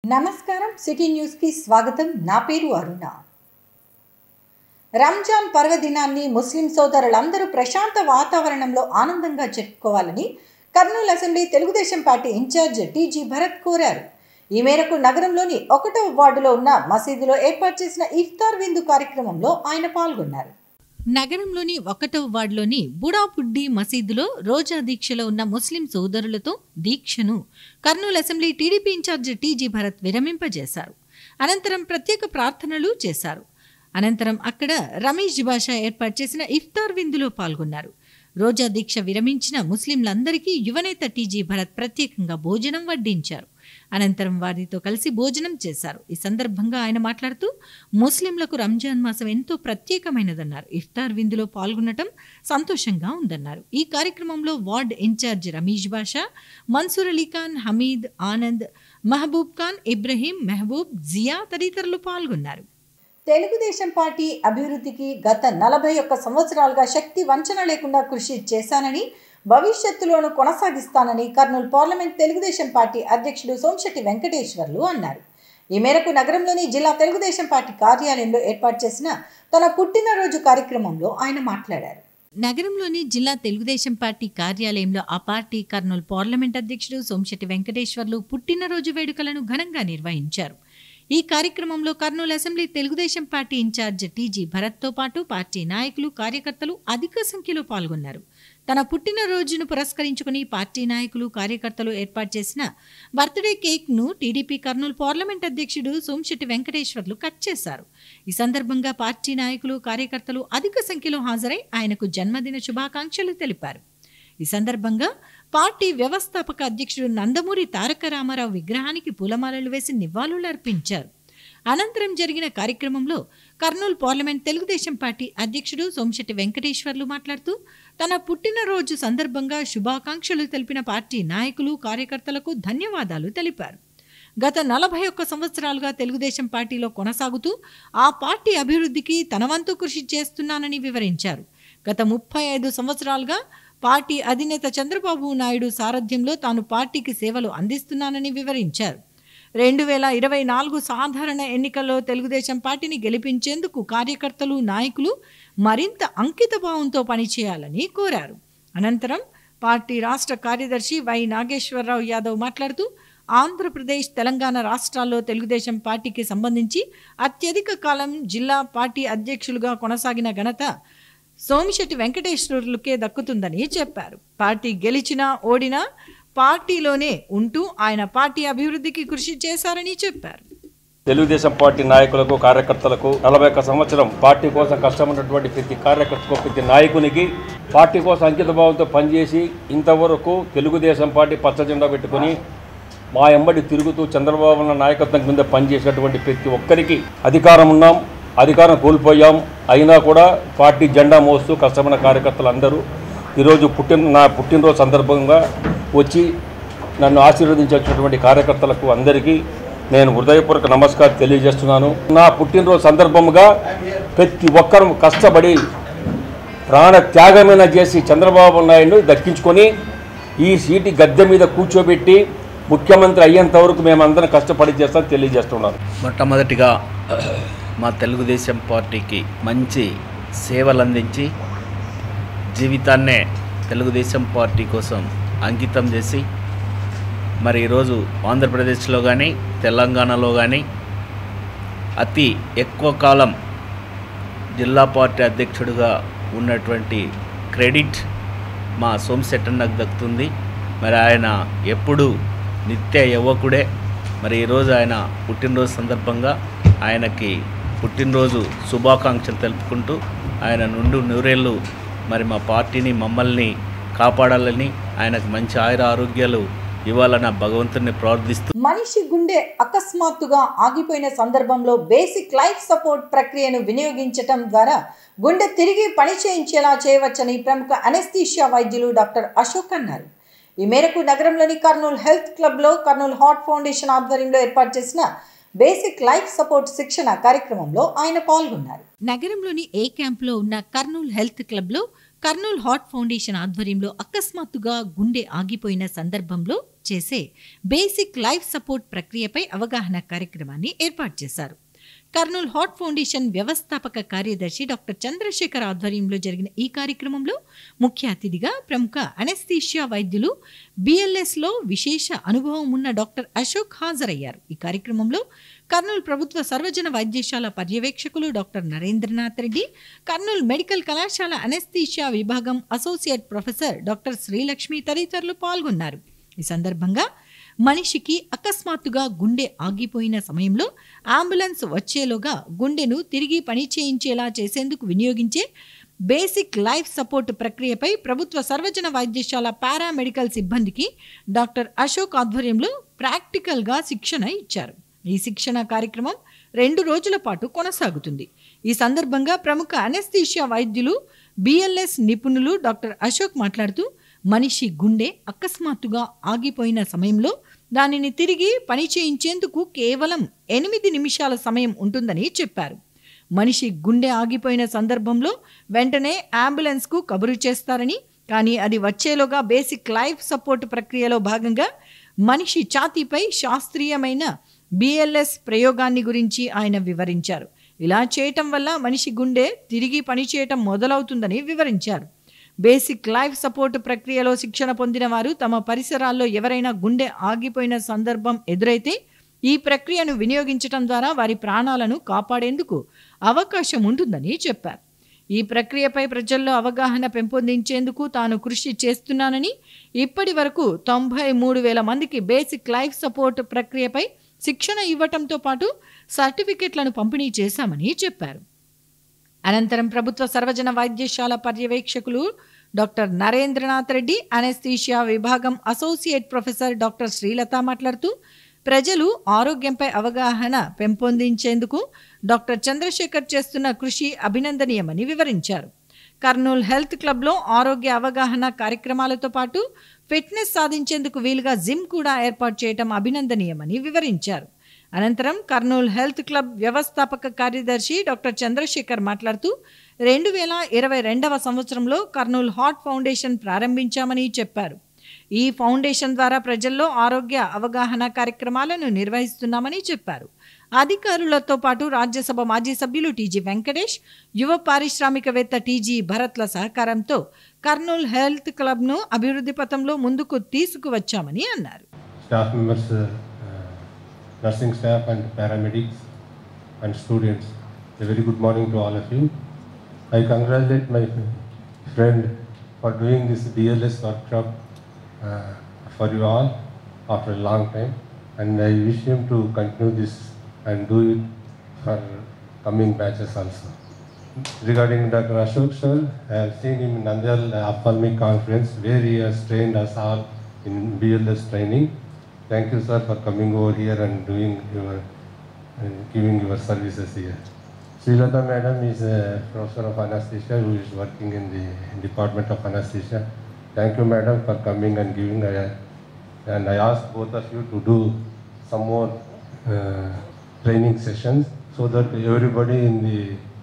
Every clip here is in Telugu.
నమస్కారం సిటీ న్యూస్కి స్వాగతం నా పేరు అరుణ రంజాన్ పర్వదినాన్ని ముస్లిం సోదరులందరూ ప్రశాంత వాతావరణంలో ఆనందంగా జరుపుకోవాలని Kurnool assembly Telugu Desam party incharge TG Bharath కోరారు ఈ మేరకు నగరంలోని ఒకటవ వార్డులో ఉన్న మసీదులో ఏర్పాటు చేసిన ఇఫ్తార్ విందు కార్యక్రమంలో ఆయన పాల్గొన్నారు నగరంలోని ఒకటవ వార్డులోని బుడాపుడ్డి మసీదులో రోజా దీక్షలో ఉన్న ముస్లిం సోదరులతో దీక్షను Kurnool assembly TDP incharge TG Bharath విరమింపజేశారు అనంతరం ప్రత్యేక ప్రార్థనలు చేశారు అనంతరం అక్కడ రమేష్ బాషా ఏర్పాటు చేసిన ఇఫ్తార్ విందులో పాల్గొన్నారు రోజా దీక్ష విరమించిన ముస్లింలందరికీ యువనేత టీజీ భరత్ ప్రత్యేకంగా భోజనం వడ్డించారు అనంతరం వారితో కలిసి భోజనం చేశారు ఈ సందర్భంగా ఆయన మాట్లాడుతూ ముస్లింలకు రంజాన్ మాసం ఎంతో ప్రత్యేకమైనదన్నారు ఇఫ్తార్ విందులో పాల్గొనటం సంతోషంగా ఉందన్నారు ఈ కార్యక్రమంలో వార్డ్ ఇన్ఛార్జ్ రమీష్ బాషా మన్సూర్ అలీ ఖాన్ హమీద్ ఆనంద్ మహబూబ్ ఖాన్ ఇబ్రహీం మెహబూబ్ జియా తదితరులు పాల్గొన్నారు తెలుగుదేశం పార్టీ అభివృద్ధికి గత నలభై ఒక్క సంవత్సరాలుగా శక్తి వంచన లేకుండా కృషి చేశానని భవిష్యత్తులోనూ కొనసాగిస్తానని కర్నూలు పార్లమెంట్ తెలుగుదేశం పార్టీ అధ్యక్షుడు సోమశెట్టి వెంకటేశ్వర్లు అన్నారు ఈ మేరకు నగరంలోని జిల్లా తెలుగుదేశం పార్టీ కార్యాలయంలో ఏర్పాటు చేసిన తన పుట్టినరోజు కార్యక్రమంలో ఆయన మాట్లాడారు నగరంలోని జిల్లా తెలుగుదేశం పార్టీ కార్యాలయంలో ఆ పార్టీ కర్నూలు పార్లమెంట్ అధ్యక్షుడు సోమశెట్టి వెంకటేశ్వర్లు పుట్టినరోజు వేడుకలను ఘనంగా నిర్వహించారు ఈ కార్యక్రమంలో Kurnool assembly Telugu Desam party incharge TG భరత్తో పాటు పార్టీ నాయకులు కార్యకర్తలు అధిక సంఖ్యలో పాల్గొన్నారు తన పుట్టినరోజును పురస్కరించుకుని పార్టీ నాయకులు కార్యకర్తలు ఏర్పాటు చేసిన బర్త్డే కేక్ను టీడీపీ కర్నూలు పార్లమెంట్ అధ్యక్షుడు సోమశెట్టి వెంకటేశ్వర్లు కట్ చేశారు ఈ సందర్భంగా పార్టీ నాయకులు కార్యకర్తలు అధిక సంఖ్యలో హాజరై ఆయనకు జన్మదిన శుభాకాంక్షలు తెలిపారు ఈ సందర్భంగా పార్టీ వ్యవస్థాపక అధ్యక్షుడు నందమూరి తారక రామారావు విగ్రహానికి పూలమాలలు వేసి నివాళులు అర్పించారు అనంతరం జరిగిన కార్యక్రమంలో కర్నూలు పార్లమెంట్ తెలుగుదేశం పార్టీ అధ్యక్షుడు సోమశెట్టి వెంకటేశ్వర్లు మాట్లాడుతూ తన పుట్టినరోజు సందర్భంగా శుభాకాంక్షలు తెలిపిన పార్టీ నాయకులు కార్యకర్తలకు ధన్యవాదాలు తెలిపారు గత నలభై ఒక్క సంవత్సరాలుగా తెలుగుదేశం పార్టీలో కొనసాగుతూ ఆ పార్టీ అభివృద్ధికి తన వంతు కృషి చేస్తున్నానని వివరించారు గత ముప్పై ఐదు సంవత్సరాలుగా పార్టీ అధినేత చంద్రబాబు నాయుడు సారథ్యంలో తాను పార్టీకి సేవలు అందిస్తున్నానని వివరించారు రెండు వేల ఇరవై నాలుగు సాధారణ ఎన్నికల్లో తెలుగుదేశం పార్టీని గెలిపించేందుకు కార్యకర్తలు నాయకులు మరింత అంకితభావంతో పనిచేయాలని కోరారు అనంతరం పార్టీ రాష్ట్ర కార్యదర్శి వై నాగేశ్వరరావు యాదవ్ మాట్లాడుతూ ఆంధ్రప్రదేశ్ తెలంగాణ రాష్ట్రాల్లో తెలుగుదేశం పార్టీకి సంబంధించి అత్యధిక కాలం జిల్లా పార్టీ అధ్యక్షులుగా కొనసాగిన ఘనత సోమిశెట్టి వెంకటేశ్వరులకే దక్కుతుందని చెప్పారు పార్టీ గెలిచినా ఓడినా పార్టీలోనే ఉంటూ ఆయన పార్టీ అభివృద్ధికి కృషి చేశారని చెప్పారు తెలుగుదేశం పార్టీ నాయకులకు కార్యకర్తలకు నలభై ఒక్క సంవత్సరం పార్టీ కోసం కష్టమైనటువంటి ప్రతి కార్యకర్తకు ప్రతి నాయకునికి పార్టీ కోసం అంకిత భావంతో పనిచేసి ఇంతవరకు తెలుగుదేశం పార్టీ పచ్చ జెండా పెట్టుకొని మా ఎంబడి తిరుగుతూ చంద్రబాబు నాయుడు నాయకత్వం కింద పనిచేసినటువంటి ప్రతి ఒక్కరికి అధికారం ఉన్నాం అధికారం కోల్పోయాం అయినా కూడా పార్టీ జెండా మోస్తూ కష్టమైన కార్యకర్తలు అందరూ ఈరోజు పుట్టిన నా పుట్టినరోజు సందర్భంగా వచ్చి నన్ను ఆశీర్వదించినటువంటి కార్యకర్తలకు అందరికీ నేను హృదయపూర్వక నమస్కారం తెలియజేస్తున్నాను నా పుట్టినరోజు సందర్భంగా ప్రతి ఒక్కరూ కష్టపడి ప్రాణ త్యాగమైన చేసి చంద్రబాబు నాయుడు దక్కించుకొని ఈ సీటు గద్దె మీద కూర్చోబెట్టి ముఖ్యమంత్రి అయ్యేంత వరకు మేమందరం కష్టపడి చేస్తామని తెలియజేస్తున్నాను మొట్టమొదటిగా మా తెలుగుదేశం పార్టీకి మంచి సేవలు అందించి జీవితాన్నే తెలుగుదేశం పార్టీ కోసం అంకితం చేసి మరి ఈరోజు ఆంధ్రప్రదేశ్లో కానీ తెలంగాణలో కానీ అతి ఎక్కువ కాలం జిల్లా పార్టీ అధ్యక్షుడిగా ఉన్నటువంటి క్రెడిట్ మా సోమశెట్టన్నకు దక్కుతుంది మరి ఆయన ఎప్పుడు నిత్య యువకుడే మరి ఈరోజు ఆయన పుట్టినరోజు సందర్భంగా ఆయనకి పుట్టినరోజు శుభాకాంక్షలు తెలుపుకుంటూ ఆయన నుండి నూరేళ్ళు మరి మా పార్టీని మమ్మల్ని కాపాడాలని ఆయనకు మంచి ఆయుర ఆరోగ్యాలు ఇవ్వాలని ఆ భగవంతుని ప్రార్థిస్తూ మనిషి గుండె అకస్మాత్తుగా ఆగిపోయిన సందర్భంలో బేసిక్ లైఫ్ సపోర్ట్ ప్రక్రియను వినియోగించటం ద్వారా గుండె తిరిగి పని చేయించేలా చేయవచ్చని ప్రముఖ అనెస్థీషియా వైద్యులు డాక్టర్ అశోక్ అన్నారు ఈ మేరకు నగరంలోని కర్నూలు హెల్త్ క్లబ్లో కర్నూలు హార్ట్ ఫౌండేషన్ ఆధ్వర్యంలో ఏర్పాటు చేసిన బేసిక్ లైఫ్ సపోర్ట్ శిక్షణ కార్యక్రమంలో ఆయన పాల్గొన్నారు నగరంలోని ఏ క్యాంప్లో ఉన్న కర్నూలు హెల్త్ క్లబ్లో కర్నూలు హార్ట్ ఫౌండేషన్ ఆధ్వర్యంలో అకస్మాత్తుగా గుండె ఆగిపోయిన సందర్భంలో చేసే బేసిక్ లైఫ్ సపోర్ట్ ప్రక్రియపై అవగాహన కార్యక్రమాన్ని ఏర్పాటు చేశారు కర్నూలు హార్ట్ ఫౌండేషన్ వ్యవస్థాపక కార్యదర్శి డాక్టర్ చంద్రశేఖర్ ఆధ్వర్యంలో జరిగిన ఈ కార్యక్రమంలో ముఖ్య అతిథిగా ప్రముఖ అనస్థీషియా వైద్యులు బిఎల్ఎస్లో విశేష అనుభవం ఉన్న డాక్టర్ అశోక్ హాజరయ్యారు ఈ కార్యక్రమంలో కర్నూలు ప్రభుత్వ సర్వజన వైద్యశాల పర్యవేక్షకులు డాక్టర్ నరేంద్రనాథ్ రెడ్డి కర్నూలు మెడికల్ కళాశాల అనస్థీషియా విభాగం అసోసియేట్ ప్రొఫెసర్ డాక్టర్ శ్రీలక్ష్మి తదితరులు పాల్గొన్నారు ఈ సందర్భంగా మనిషికి అకస్మాత్తుగా గుండె ఆగిపోయిన సమయంలో అంబులెన్స్ వచ్చేలోగా గుండెను తిరిగి పని చేయించేలా చేసేందుకు వినియోగించే బేసిక్ లైఫ్ సపోర్ట్ ప్రక్రియపై ప్రభుత్వ సర్వజన వైద్యశాల పారామెడికల్ సిబ్బందికి డాక్టర్ అశోక్ ఆధ్వర్యంలో ప్రాక్టికల్గా శిక్షణ ఇచ్చారు ఈ శిక్షణ కార్యక్రమం రెండు రోజుల పాటు కొనసాగుతుంది ఈ సందర్భంగా ప్రముఖ అనెస్థీషియా వైద్యులు బిఎల్ఎస్ నిపుణులు డాక్టర్ అశోక్ మాట్లాడుతూ మనిషి గుండె అకస్మాత్తుగా ఆగిపోయిన సమయంలో దానిని తిరిగి పని చేయించేందుకు కేవలం ఎనిమిది నిమిషాల సమయం ఉంటుందని చెప్పారు మనిషి గుండె ఆగిపోయిన సందర్భంలో వెంటనే అంబులెన్స్కు కబురు చేస్తారని కానీ అది వచ్చేలోగా బేసిక్ లైఫ్ సపోర్ట్ ప్రక్రియలో భాగంగా మనిషి ఛాతీపై శాస్త్రీయమైన బిఎల్ఎస్ ప్రయోగాన్ని గురించి ఆయన వివరించారు ఇలా చేయటం వల్ల మనిషి గుండె తిరిగి పనిచేయటం మొదలవుతుందని వివరించారు బేసిక్ లైఫ్ సపోర్ట్ ప్రక్రియలో శిక్షణ పొందిన వారు తమ పరిసరాల్లో ఎవరైనా గుండె ఆగిపోయిన సందర్భం ఎదురైతే ఈ ప్రక్రియను వినియోగించటం ద్వారా వారి ప్రాణాలను కాపాడేందుకు అవకాశం ఉంటుందని చెప్పారు ఈ ప్రక్రియపై ప్రజల్లో అవగాహన పెంపొందించేందుకు తాను కృషి చేస్తున్నానని ఇప్పటి వరకు తొంభై మూడు వేల మందికి బేసిక్ లైఫ్ సపోర్ట్ ప్రక్రియపై శిక్షణ ఇవ్వటంతో పాటు సర్టిఫికెట్లను పంపిణీ చేశామని చెప్పారు అనంతరం ప్రభుత్వ సర్వజన వైద్యశాల పర్యవేక్షకులు డాక్టర్ నరేంద్రనాథ్ రెడ్డి అనెస్థీషియా విభాగం అసోసియేట్ ప్రొఫెసర్ డాక్టర్ శ్రీలత మాట్లాడుతూ ప్రజలు ఆరోగ్యంపై అవగాహన పెంపొందించేందుకు డాక్టర్ చంద్రశేఖర్ చేస్తున్న కృషి అభినందనీయమని వివరించారు కర్నూలు హెల్త్ క్లబ్లో ఆరోగ్య అవగాహన కార్యక్రమాలతో పాటు ఫిట్నెస్ సాధించేందుకు వీలుగా జిమ్ కూడా ఏర్పాటు చేయడం అభినందనీయమని వివరించారు అనంతరం కర్నూలు హెల్త్ క్లబ్ వ్యవస్థాపక కార్యదర్శి డాక్టర్ చంద్రశేఖర్ మాట్లాడుతూ రెండు వేల ఇరవై రెండవ సంవత్సరంలో కర్నూలు హార్ట్ ఫౌండేషన్ ప్రారంభించామని చెప్పారు ఈ ఫౌండేషన్ ద్వారా ప్రజల్లో ఆరోగ్య అవగాహన కార్యక్రమాలను నిర్వహిస్తున్నామని చెప్పారు అధికారులతో పాటు రాజ్యసభ మాజీ సభ్యులు టీజీ వెంకటేష్ యువ పారిశ్రామికవేత్త టీజీ భరత్ల సహకారంతో కర్నూలు హెల్త్ క్లబ్ను అభివృద్ధి పథంలో ముందుకు తీసుకువచ్చామని అన్నారు staff members, uh, uh, nursing staff and paramedics and students. A very good morning to all of you. I congratulate my friend for doing this DLS workshop uh, for you all after a long time. And I wish him to continue this and do it for coming batches also. Regarding Dr. Ashok sir, I have seen him in Nandal Ophthalmic Conference where he has trained us all in BLS training. Thank you, sir, for coming over here and doing your, uh, giving your services here. Srilata madam is a professor of anesthesia who is working in the Department of Anesthesia. Thank you, madam, for coming and giving. A, and I ask both of you to do some more uh, training sessions so that everybody in the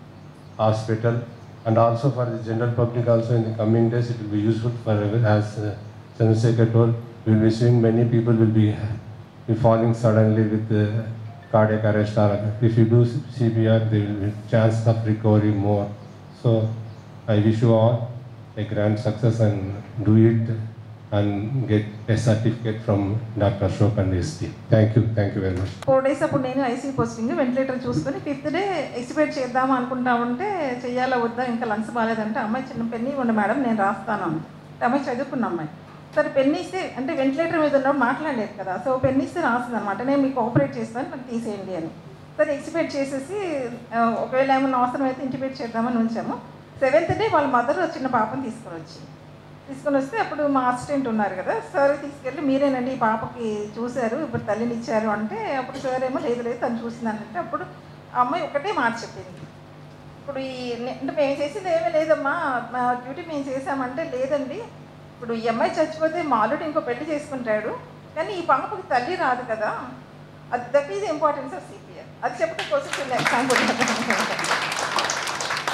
hospital and also for the general public also in the coming days it will be useful for every- as uh, Chandrasekhar told we will be seeing many people will be, be falling suddenly with uh, cardiac arrest or if you do CPR there will be chance of recovery more so I wish you all a grand success and do it and get a certificate from Dr. Ashok and his team. Thank you, thank you very much. Four days అప్పుడు నేను ఐసీ పోస్టింగ్ వెంటిలేటర్ చూసుకొని ఫిఫ్త్ డే ఎక్స్పెక్ట్ చేద్దాం అనుకుంటా ఉంటే చెయ్యాలా వద్దా ఇంకా లంగ్స్ బాగాలేదంటే అమ్మాయి చిన్న పెన్ని ఇవ్వండి మేడం నేను రాస్తాను అంది. అంటే అమ్మాయి చదువుకున్న అమ్మాయి సరే పెన్ ఇస్తే అంటే వెంటిలేటర్ మీద ఉన్నప్పుడు మాట్లాడలేదు కదా సో పెన్ ఇస్తే రాస్తుంది అనమాట నేను మీకు ఆపరేట్ చేస్తాను నాకు తీసేయండి అని సరే ఎక్స్పెక్ట్ చేసేసి ఆ, ఒకవేళ ఏమన్నా అవసరం అయితే ఇంటిమేట్ చేద్దామని ఉంచాము సెవెంత్ డే వాళ్ళ మదర్ చిన్న పాపని తీసుకొని వచ్చి తీసుకొని వస్తే అప్పుడు మా అసిస్టెంట్ ఉన్నారు కదా సార్ తీసుకెళ్ళి మీరేనండి ఈ పాపకి చూశారు ఇప్పుడు తల్లిని ఇచ్చారు అంటే అప్పుడు సార్ ఏమో లేదు లేదు తను చూసిందంటే అప్పుడు ఆ అమ్మాయి ఒకటే మాట చెప్పింది ఇప్పుడు ఈ నే- అంటే మేము చేసింది ఏమీ లేదమ్మా మా డ్యూటీ మేము చేసామంటే లేదండి ఇప్పుడు ఈ అమ్మాయి చచ్చిపోతే మా ఆల్రెడీ ఇంకో పెళ్లి చేసుకుంటాడు కానీ ఈ పాపకి తల్లి రాదు కదా అది that is importance of CPR అది చెప్పడం కోసం చిన్న ఎగ్జాంపుల్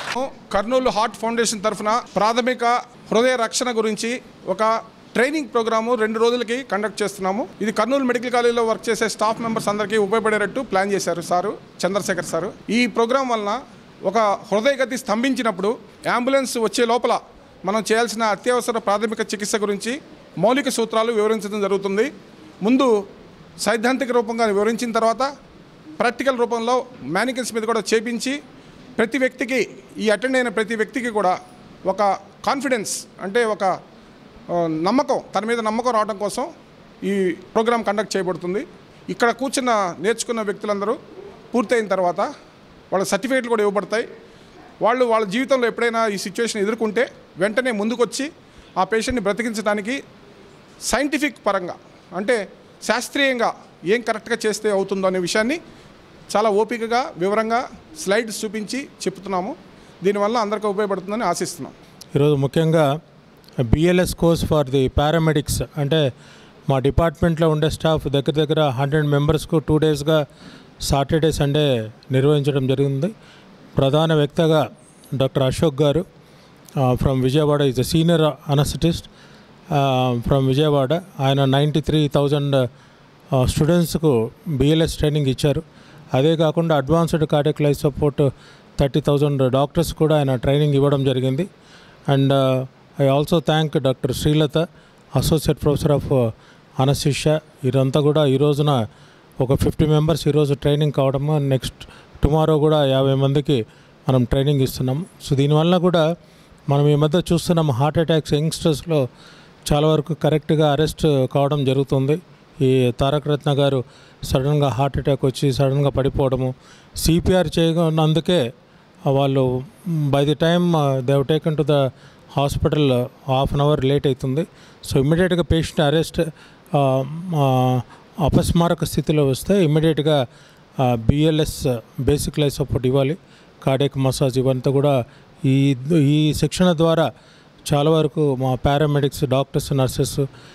కర్నూలు హార్ట్ ఫౌండేషన్ తరఫున ప్రాథమిక హృదయ రక్షణ గురించి ఒక ట్రైనింగ్ ప్రోగ్రాము రెండు రోజులకి కండక్ట్ చేస్తున్నాము ఇది కర్నూలు మెడికల్ కాలేజీలో వర్క్ చేసే స్టాఫ్ మెంబర్స్ అందరికీ ఉపయోగపడేటట్టు ప్లాన్ చేశారు సారు చంద్రశేఖర్ సారు ఈ ప్రోగ్రాం వలన ఒక హృదయగతి స్తంభించినప్పుడు అంబులెన్స్ వచ్చే లోపల మనం చేయాల్సిన అత్యవసర ప్రాథమిక చికిత్స గురించి మౌలిక సూత్రాలు వివరించడం జరుగుతుంది ముందు సైద్ధాంతిక రూపంగా వివరించిన తర్వాత ప్రాక్టికల్ రూపంలో మ్యానికల్స్ మీద కూడా చేపించి ప్రతి వ్యక్తికి ఈ అటెండ్ అయిన ప్రతి వ్యక్తికి కూడా ఒక కాన్ఫిడెన్స్ అంటే ఒక ఆ, నమ్మకం తన మీద నమ్మకం రావడం కోసం ఈ ప్రోగ్రాం కండక్ట్ చేయబడుతుంది ఇక్కడ కూర్చున్న నేర్చుకున్న వ్యక్తులందరూ పూర్తయిన తర్వాత వాళ్ళ సర్టిఫికేట్లు కూడా ఇవ్వబడతాయి వాళ్ళు వాళ్ళ జీవితంలో ఎప్పుడైనా ఈ సిచ్యువేషన్ ఎదుర్కొంటే వెంటనే ముందుకొచ్చి ఆ పేషెంట్ని బ్రతికించడానికి సైంటిఫిక్ పరంగా అంటే శాస్త్రీయంగా ఏం కరెక్ట్గా చేస్తే అవుతుందో అనే విషయాన్ని చాలా ఓపికగా వివరంగా స్లైడ్స్ చూపించి చెప్తున్నాము దీనివల్ల అందరికీ ఉపయోగపడుతుందని ఆశిస్తున్నాం ఈరోజు ముఖ్యంగా BLS course for the paramedics అంటే మా డిపార్ట్మెంట్లో ఉండే స్టాఫ్ దగ్గర దగ్గర హండ్రెడ్ మెంబర్స్కు టూ డేస్గా సాటర్డే సండే నిర్వహించడం జరిగింది ప్రధాన వ్యక్తిగా doctor Ashok garu from Vijayawada is a senior anaesthetist from Vijayawada ఆయన నైంటీ త్రీ థౌజండ్ స్టూడెంట్స్కు బిఎల్ఎస్ ట్రైనింగ్ ఇచ్చారు అదే కాకుండా advanced cardiac life support thirty thousand doctors కూడా ఆయన ట్రైనింగ్ ఇవ్వడం జరిగింది and I also thank doctor Srilatha associate professor of anaesthesia ఇదంతా కూడా ఈ రోజున ఒక ఫిఫ్టీ మెంబర్స్ ఈరోజు ట్రైనింగ్ కావడము నెక్స్ట్ టుమారో కూడా యాభై మందికి మనం ట్రైనింగ్ ఇస్తున్నాం సో దీనివల్ల కూడా మనం ఈ మధ్య చూస్తున్నాం హార్ట్ అటాక్స్ యంగ్స్టర్స్లో చాలా వరకు కరెక్ట్గా అరెస్ట్ కావడం జరుగుతుంది ఈ తారక రత్న గారు సడన్గా హార్ట్ అటాక్ వచ్చి సడన్గా పడిపోవడము సిపిఆర్ చేయనందుకే వాళ్ళు by the time they have taken to the hospital half an hour late అవుతుంది సో ఇమ్మీడియట్గా పేషెంట్ అరెస్ట్ అపస్మారక స్థితిలో వస్తే ఇమ్మీడియట్గా బిఎల్ఎస్ బేసిక్ లైఫ్ సపోర్ట్ ఇవ్వాలి కార్డియక్ మసాజ్ ఇవంతా కూడా ఈ ఈ శిక్షణ ద్వారా చాలా వరకు మా పారామెడిక్స్ డాక్టర్స్ నర్సెస్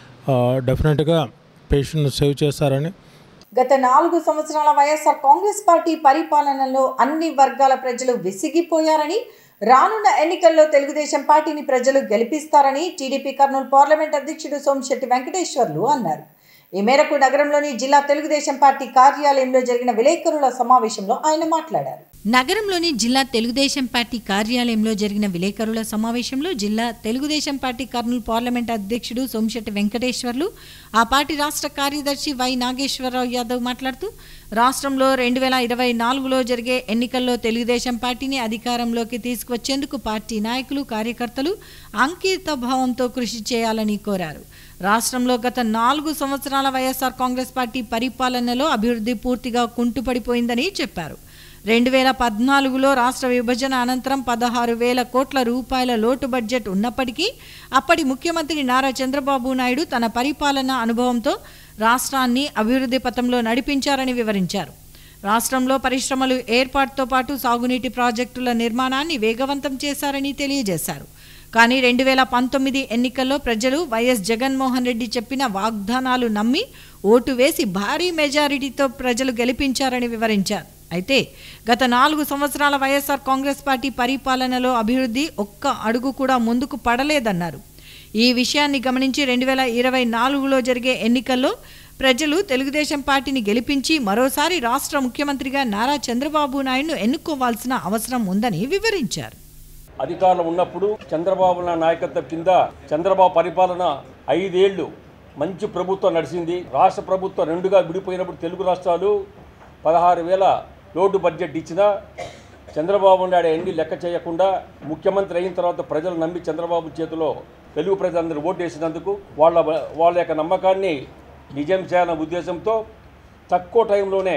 డెఫినెట్గా పేషెంట్ను సేవ్ చేస్తారని గత నాలుగు సంవత్సరాల వైఎస్ఆర్ కాంగ్రెస్ పార్టీ పరిపాలనలో అన్ని వర్గాల ప్రజలు విసిగిపోయారని రానున్న ఎన్నికల్లో తెలుగుదేశం పార్టీని ప్రజలు గెలిపిస్తారని టీడీపీ కర్నూలు పార్లమెంట్ అధ్యక్షుడు సోమశెట్టి వెంకటేశ్వర్లు అన్నారు ఈ మేరకు నగరంలోని జిల్లా తెలుగుదేశం పార్టీ కార్యాలయంలో జరిగిన విలేకరుల సమావేశంలో ఆయన మాట్లాడారు నగరంలోని జిల్లా తెలుగుదేశం పార్టీ కార్యాలయంలో జరిగిన విలేకరుల సమావేశంలో జిల్లా తెలుగుదేశం పార్టీ కర్నూలు పార్లమెంట్ అధ్యక్షుడు సోమశెట్టి వెంకటేశ్వర్లు ఆ పార్టీ రాష్ట్ర కార్యదర్శి వై నాగేశ్వరరావు యాదవ్ మాట్లాడుతూ రాష్ట్రంలో రెండు వేల ఇరవై నాలుగులో జరిగే ఎన్నికల్లో తెలుగుదేశం పార్టీని అధికారంలోకి తీసుకువచ్చేందుకు పార్టీ నాయకులు కార్యకర్తలు అంకిత భావంతో కృషి చేయాలని కోరారు రాష్ట్రంలో గత నాలుగు సంవత్సరాల వైఎస్ఆర్ కాంగ్రెస్ పార్టీ పరిపాలనలో అభివృద్ధి పూర్తిగా కుంటుపడిపోయిందని చెప్పారు రెండు వేల పద్నాలుగులో రాష్ట్ర విభజన అనంతరం పదహారు వేల కోట్ల రూపాయల లోటు బడ్జెట్ ఉన్నప్పటికీ అప్పటి ముఖ్యమంత్రి నారా చంద్రబాబు నాయుడు తన పరిపాలన అనుభవంతో రాష్ట్రాన్ని అభివృద్ధి పథంలో నడిపించారని వివరించారు రాష్ట్రంలో పరిశ్రమలు ఏర్పాటుతో పాటు సాగునీటి ప్రాజెక్టుల నిర్మాణాన్ని వేగవంతం చేశారని తెలియజేశారు కానీ రెండు వేల పంతొమ్మిది ఎన్నికల్లో ప్రజలు వైఎస్ జగన్మోహన్ రెడ్డి చెప్పిన వాగ్దానాలు నమ్మి ఓటు వేసి భారీ మెజారిటీతో ప్రజలు గెలిపించారని వివరించారు అయితే గత నాలుగు సంవత్సరాల వైఎస్ఆర్ కాంగ్రెస్ పార్టీ పరిపాలనలో అభివృద్ధి ఒక్క అడుగు కూడా ముందుకు పడలేదన్నారు ఈ విషయాన్ని గమనించి రెండు వేల ఇరవై నాలుగులో జరిగే ఎన్నికల్లో ప్రజలు తెలుగుదేశం పార్టీని గెలిపించి మరోసారి రాష్ట్ర ముఖ్యమంత్రిగా నారా చంద్రబాబు నాయుడును ఎన్నుకోవాల్సిన అవసరం ఉందని వివరించారు అధికారంలో ఉన్నప్పుడు చంద్రబాబు నాయుడు నాయకత్వం కింద చంద్రబాబు పరిపాలన ఐదేళ్లు మంచి ప్రభుత్వం నడిచింది రాష్ట్ర ప్రభుత్వం రెండుగా విడిపోయినప్పుడు తెలుగు రాష్ట్రాలు పదహారు వేల లోటు బడ్జెట్ ఇచ్చినా చంద్రబాబు నాయుడు ఎన్ని లెక్క చేయకుండా ముఖ్యమంత్రి అయిన తర్వాత ప్రజలు నమ్మి చంద్రబాబు చేతిలో తెలుగు ప్రజలందరూ ఓటేసినందుకు వాళ్ళ వాళ్ళ యొక్క నమ్మకాన్ని నిజం చేయాలన్న ఉద్దేశంతో తక్కువ టైంలోనే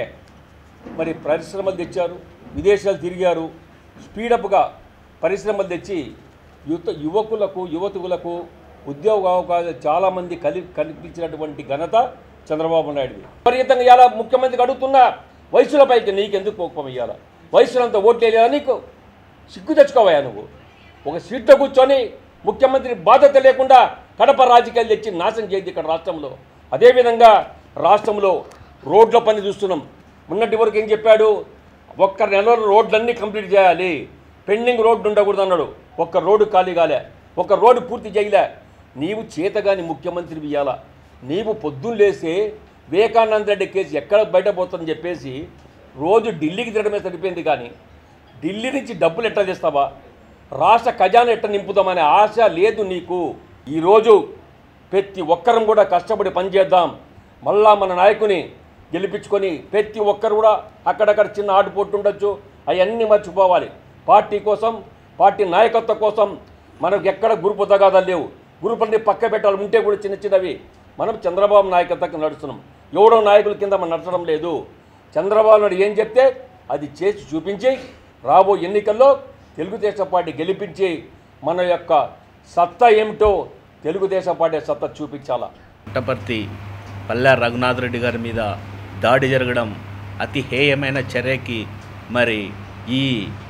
మరి పరిశ్రమలు తెచ్చారు విదేశాలు తిరిగారు స్పీడప్గా పరిశ్రమలు తెచ్చి యువత యువకులకు యువతులకు ఉద్యోగ అవకాశాలు చాలామంది కలి కల్పించినటువంటి ఘనత చంద్రబాబు నాయుడుది విపరీతంగా ఇవాళ ముఖ్యమంత్రికి అడుగుతున్న వయసులపైకి నీకెందుకు కోపం ఇవ్వాల వయసులంతా ఓట్లేదా నీకు సిగ్గు తెచ్చుకోవయా నువ్వు ఒక సీట్లో కూర్చొని ముఖ్యమంత్రి బాధ్యత లేకుండా కడప రాజకీయాలు తెచ్చి నాశనం చేయద్దు ఇక్కడ రాష్ట్రంలో అదేవిధంగా రాష్ట్రంలో రోడ్ల పని చూస్తున్నాం మొన్నటి వరకు ఏం చెప్పాడు ఒక్క నెలలో రోడ్లన్నీ కంప్లీట్ చేయాలి పెండింగ్ రోడ్డు ఉండకూడదు అన్నాడు ఒక్క రోడ్డు ఖాళీ కాలే ఒక రోడ్డు పూర్తి చేయలే నీవు చేతగాని ముఖ్యమంత్రి ఇయ్యాల నీవు పొద్దున్న లేస్తే వివేకానంద రెడ్డి కేసు ఎక్కడ బయటపోతుందని చెప్పేసి రోజు ఢిల్లీకి తిరగడమే సరిపోయింది కానీ ఢిల్లీ నుంచి డబ్బులు ఎట్లా తెస్తావా రాష్ట్ర ఖజానా ఎట్ట నింపుదామనే ఆశ లేదు నీకు ఈరోజు ప్రతి ఒక్కరం కూడా కష్టపడి పనిచేద్దాం మళ్ళా మన నాయకుని గెలిపించుకొని ప్రతి ఒక్కరు కూడా అక్కడక్కడ చిన్న ఆటుపోటు ఉండొచ్చు అవన్నీ మర్చిపోవాలి పార్టీ కోసం పార్టీ నాయకత్వం కోసం మనకు ఎక్కడ గ్రూపు తగాదాలు లేవు గ్రూపులన్నీ పక్క పెట్టాలి ఉంటే కూడా చిన్న చిన్నవి మనం చంద్రబాబు నాయకత్వం నడుస్తున్నాం ఎవడో నాయకుల కింద మనం నడచడం లేదు చంద్రబాబు నాయుడు ఏం చెప్తే అది చేసి చూపించి రాబో ఎన్నికల్లో తెలుగుదేశం పార్టీ గెలిపించి మన యొక్క సత్తా ఏమిటో తెలుగుదేశం పార్టీ సత్తా చూపించాలా పుట్టపర్తి పల్లె రఘునాథ్ రెడ్డి గారి మీద దాడి జరగడం అతి హేయమైన చర్యకి మరి ఈ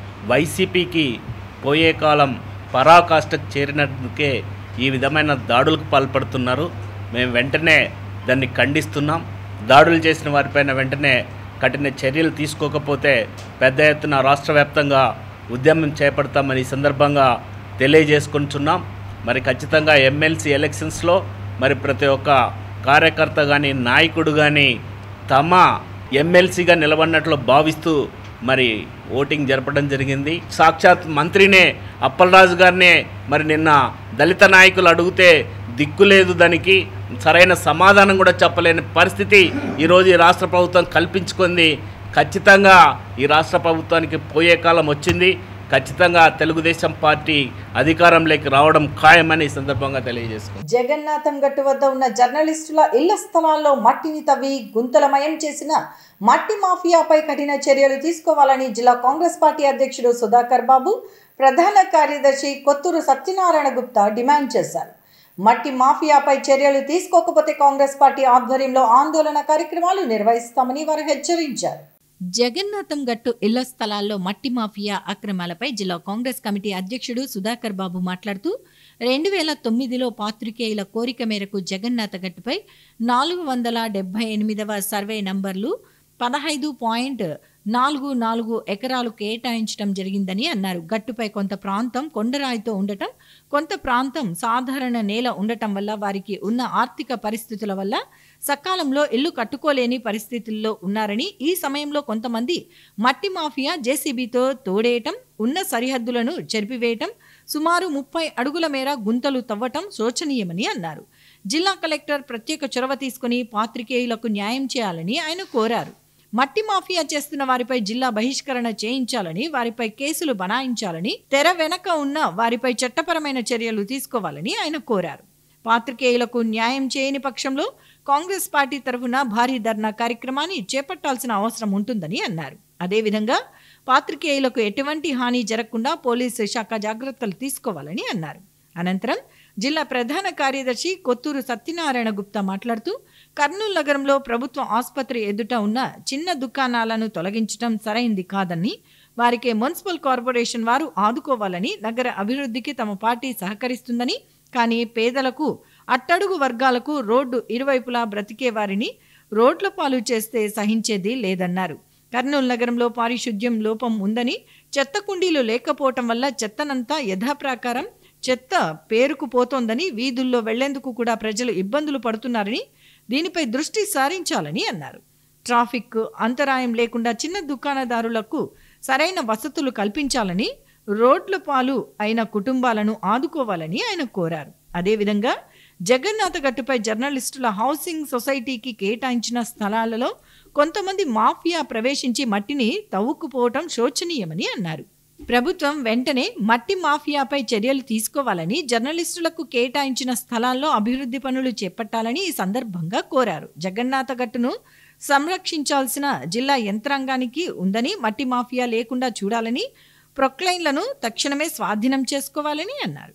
వైసీపీకి పోయే కాలం పరాకాష్ఠకు చేరినందుకే ఈ విధమైన దాడులకు పాల్పడుతున్నారు మేము వెంటనే దాన్ని ఖండిస్తున్నాం దాడులు చేసిన వారిపైన వెంటనే కఠిన చర్యలు తీసుకోకపోతే పెద్ద ఎత్తున రాష్ట్ర వ్యాప్తంగా ఉద్యమం చేపడతామని ఈ సందర్భంగా తెలియజేసుకుంటున్నాం మరి ఖచ్చితంగా ఎమ్మెల్సీ ఎలక్షన్స్లో మరి ప్రతి ఒక్క కార్యకర్త కానీ నాయకుడు కానీ తమ ఎమ్మెల్సీగా నిలబడినట్లు భావిస్తూ మరి ఓటింగ్ జరపడం జరిగింది సాక్షాత్ మంత్రినే అప్పలరాజు గారినే మరి నిన్న దళిత నాయకులు అడిగితే దిక్కు లేదు దానికి సరైన సమాధానం కూడా చెప్పలేని పరిస్థితి ఈరోజు ఈ రాష్ట్ర ప్రభుత్వం కల్పించుకుంది ఖచ్చితంగా ఈ రాష్ట్ర ప్రభుత్వానికి పోయే కాలం వచ్చింది ఖచ్చితంగా తెలుగుదేశం పార్టీ అధికారంలోకి రావడం ఖాయమని ఈ సందర్భంగా తెలియజేసుకుంది జగన్నాథం గట్టు వద్ద ఉన్న జర్నలిస్టుల ఇళ్ల స్థలాల్లో మట్టిని తవ్వి గుంతలమయం చేసిన మట్టి మాఫియాపై కఠిన చర్యలు తీసుకోవాలని జిల్లా కాంగ్రెస్ పార్టీ అధ్యక్షుడు సుధాకర్ బాబు ప్రధాన కార్యదర్శి కొత్తూరు సత్యనారాయణ గుప్తా డిమాండ్ చేశారు మట్టి మాఫియాపై చర్యలు తీసుకోకపోతే కాంగ్రెస్ పార్టీ ఆధ్వర్యంలో ఆందోళన కార్యక్రమాలు నిర్వహిస్తామని వారు హెచ్చరించారు జగన్నాథం గట్టు ఇళ్ల స్థలాల్లో మట్టి మాఫియా అక్రమాలపై జిల్లా కాంగ్రెస్ కమిటీ అధ్యక్షుడు సుధాకర్ బాబు మాట్లాడుతూ రెండు వేల తొమ్మిదిలో పాత్రికేయుల కోరిక మేరకు జగన్నాథ గట్టుపై నాలుగు వందల డెబ్బై ఎనిమిదవ సర్వే నంబర్లు పదహైదు పాయింట్ నాలుగు నాలుగు ఎకరాలు కేటాయించడం జరిగిందని అన్నారు గట్టుపై కొంత ప్రాంతం కొండరాయితో ఉండటం కొంత ప్రాంతం సాధారణ నేల ఉండటం వల్ల వారికి ఉన్న ఆర్థిక పరిస్థితుల వల్ల సకాలంలో ఇల్లు కట్టుకోలేని పరిస్థితుల్లో ఉన్నారని ఈ సమయంలో కొంతమంది మట్టి మాఫియా జేసీబీతో తోడేయటం ఉన్న సరిహద్దులను చెరిపివేయటం సుమారు ముప్పై అడుగుల మేర గుంతలు తవ్వటం శోచనీయమని అన్నారు జిల్లా కలెక్టర్ ప్రత్యేక చొరవ తీసుకుని పాత్రికేయులకు న్యాయం చేయాలని ఆయన కోరారు మట్టి మాఫియా చేస్తున్న వారిపై జిల్లా బహిష్కరణ చేయించాలని వారిపై కేసులు బనాయించాలని తెర వెనక ఉన్న వారిపై చట్టపరమైన చర్యలు తీసుకోవాలని ఆయన కోరారు పాత్రికేయులకు న్యాయం చేయని పక్షంలో కాంగ్రెస్ పార్టీ తరఫున భారీ ధర్నా కార్యక్రమాన్ని చేపట్టాల్సిన అవసరం ఉంటుందని అన్నారు అదేవిధంగా పాత్రికేయులకు ఎటువంటి హాని జరగకుండా పోలీసు శాఖ జాగ్రత్తలు తీసుకోవాలని అన్నారు అనంతరం జిల్లా ప్రధాన కార్యదర్శి కొత్తూరు సత్యనారాయణ గుప్తా మాట్లాడుతూ కర్నూలు నగరంలో ప్రభుత్వ ఆసుపత్రి ఎదుట ఉన్న చిన్న దుకాణాలను తొలగించడం సరైంది కాదని వారికి మున్సిపల్ కార్పొరేషన్ వారు ఆదుకోవాలని నగర అభివృద్ధికి తమ పార్టీ సహకరిస్తుందని కానీ పేదలకు అట్టడుగు వర్గాలకు రోడ్డు ఇరువైపులా బ్రతికే వారిని రోడ్ల పాలు చేస్తే సహించేది లేదన్నారు కర్నూలు నగరంలో పారిశుద్ధ్యం లోపం ఉందని చెత్త కుండీలు లేకపోవటం వల్ల చెత్తనంతా యథాప్రకారం చెత్త పేరుకుపోతోందని వీధుల్లో వెళ్లేందుకు కూడా ప్రజలు ఇబ్బందులు పడుతున్నారని దీనిపై దృష్టి సారించాలని అన్నారు ట్రాఫిక్ అంతరాయం లేకుండా చిన్న దుకాణదారులకు సరైన వసతులు కల్పించాలని రోడ్ల పాలు అయిన కుటుంబాలను ఆదుకోవాలని ఆయన కోరారు అదేవిధంగా జగన్నాథ గట్టుపై జర్నలిస్టుల హౌసింగ్ సొసైటీకి కేటాయించిన స్థలాలలో కొంతమంది మాఫియా ప్రవేశించి మట్టిని తవ్వుకుపోవటం శోచనీయమని అన్నారు ప్రభుత్వం వెంటనే మట్టి మాఫియాపై చర్యలు తీసుకోవాలని జర్నలిస్టులకు కేటాయించిన స్థలాల్లో అభివృద్ధి పనులు చేపట్టాలని ఈ సందర్భంగా కోరారు జగన్నాథ గట్టును సంరక్షించాల్సిన జిల్లా యంత్రాంగానికి ఉందని మట్టి మాఫియా లేకుండా చూడాలని ప్రొక్లైన్లను తక్షణమే స్వాధీనం చేసుకోవాలని అన్నారు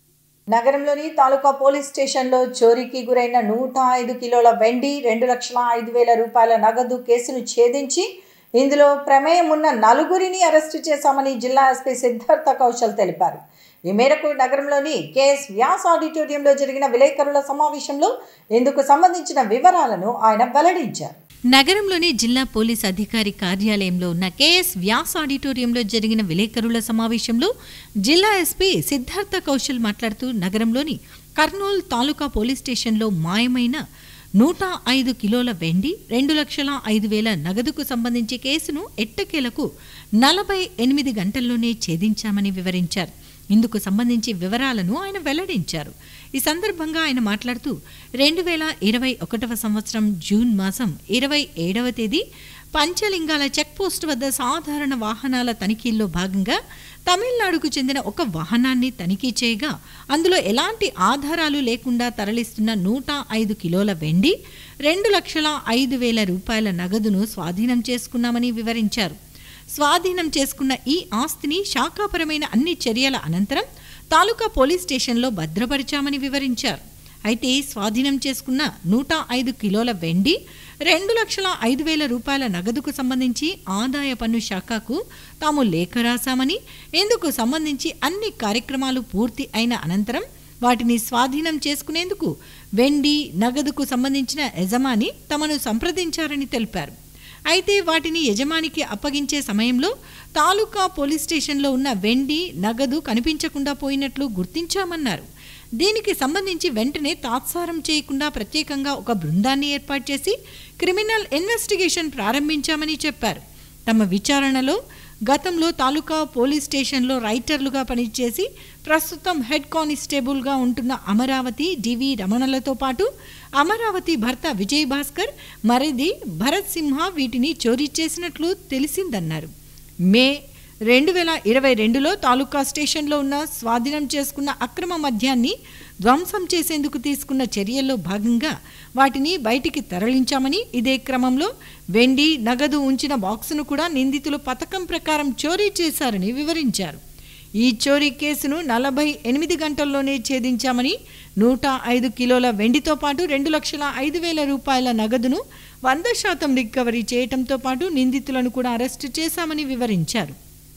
నగరంలోని తాలూకా పోలీస్ స్టేషన్లో చోరీకి గురైన నూట ఐదు కిలోల వెండి రెండు లక్షల ఐదు వేల రూపాయల నగదు కేసును ఛేదించి ఇందులో ప్రమేయం ఉన్న నలుగురిని అరెస్టు చేశామని జిల్లా ఎస్పీ సిద్ధార్థ కౌశల్ తెలిపారు ఈ మేరకు నగరంలోని కేఎస్ వ్యాస్ ఆడిటోరియంలో జరిగిన విలేకరుల సమావేశంలో ఇందుకు సంబంధించిన వివరాలను ఆయన వెల్లడించారు నగరంలోని జిల్లా పోలీస్ అధికారి కార్యాలయంలో ఉన్న కేఎస్ వ్యాస్ ఆడిటోరియంలో జరిగిన విలేకరుల సమావేశంలో జిల్లా ఎస్పీ సిద్ధార్థ కౌశల్ మాట్లాడుతూ నగరంలోని కర్నూలు తాలూకా పోలీస్ స్టేషన్లో మాయమైన నూట ఐదు కిలోల వెండి రెండు లక్షల ఐదు వేల నగదుకు సంబంధించి కేసును ఎట్టకేలకు నలభై ఎనిమిది గంటల్లోనే ఛేదించామని వివరించారు ఇందుకు సంబంధించి వివరాలను ఆయన వెల్లడించారు ఈ సందర్భంగా ఆయన మాట్లాడుతూ రెండు వేల ఇరవై ఒకటవ సంవత్సరం జూన్ మాసం ఇరవై ఏడవ తేదీ పంచలింగాల చెక్పోస్ట్ వద్ద సాధారణ వాహనాల తనిఖీల్లో భాగంగా తమిళనాడుకు చెందిన ఒక వాహనాన్ని తనిఖీ చేయగా అందులో ఎలాంటి ఆధారాలు లేకుండా తరలిస్తున్న నూట ఐదు కిలోల వెండి రెండు లక్షల ఐదు వేల రూపాయల నగదును స్వాధీనం చేసుకున్నామని వివరించారు స్వాధీనం చేసుకున్న ఈ ఆస్తిని శాఖాపరమైన అన్ని చర్యల అనంతరం తాలూకా పోలీస్ స్టేషన్లో భద్రపరిచామని వివరించారు అయితే స్వాధీనం చేసుకున్న నూట ఐదు కిలోల వెండి రెండు లక్షల ఐదు వేల రూపాయల నగదుకు సంబంధించి ఆదాయ పన్ను శాఖకు తాము లేఖ రాశామని ఇందుకు సంబంధించి అన్ని కార్యక్రమాలు పూర్తి అయిన అనంతరం వాటిని స్వాధీనం చేసుకునేందుకు వెండి నగదుకు సంబంధించిన యజమాని తమను సంప్రదించారని తెలిపారు అయితే వాటిని యజమానికి అప్పగించే సమయంలో తాలూకా పోలీస్ స్టేషన్లో ఉన్న వెండి నగదు కనిపించకుండా పోయినట్లు గుర్తించామన్నారు దీనికి సంబంధించి వెంటనే తాత్సారం చేయకుండా ప్రత్యేకంగా ఒక బృందాన్ని ఏర్పాటు చేసి క్రిమినల్ ఇన్వెస్టిగేషన్ ప్రారంభించామని చెప్పారు తమ విచారణలో గతంలో తాలూకా పోలీస్ స్టేషన్లో రైటర్లుగా పనిచేసి ప్రస్తుతం హెడ్ కానిస్టేబుల్గా ఉంటున్న అమరావతి డివి రమణలతో పాటు అమరావతి భర్త విజయ్ భాస్కర్ మరిది భరత్ సింహ వీటిని చోరీ చేసినట్లు తెలిసిందన్నారు మే రెండు వేల ఇరవై రెండులో తాలూకా స్టేషన్లో ఉన్న స్వాధీనం చేసుకున్న అక్రమ మద్యాన్ని ధ్వంసం చేసేందుకు తీసుకున్న చర్యల్లో భాగంగా వాటిని బయటికి తరలించామని ఇదే క్రమంలో వెండి నగదు ఉంచిన బాక్సును కూడా నిందితులు పథకం ప్రకారం చోరీ చేశారని వివరించారు ఈ చోరీ కేసును నలభై ఎనిమిది గంటల్లోనే ఛేదించామని నూట ఐదు కిలోల వెండితో పాటు రెండు లక్షల ఐదు వేల రూపాయల నగదును వంద శాతం రికవరీ చేయటంతో పాటు నిందితులను కూడా అరెస్టు చేశామని వివరించారు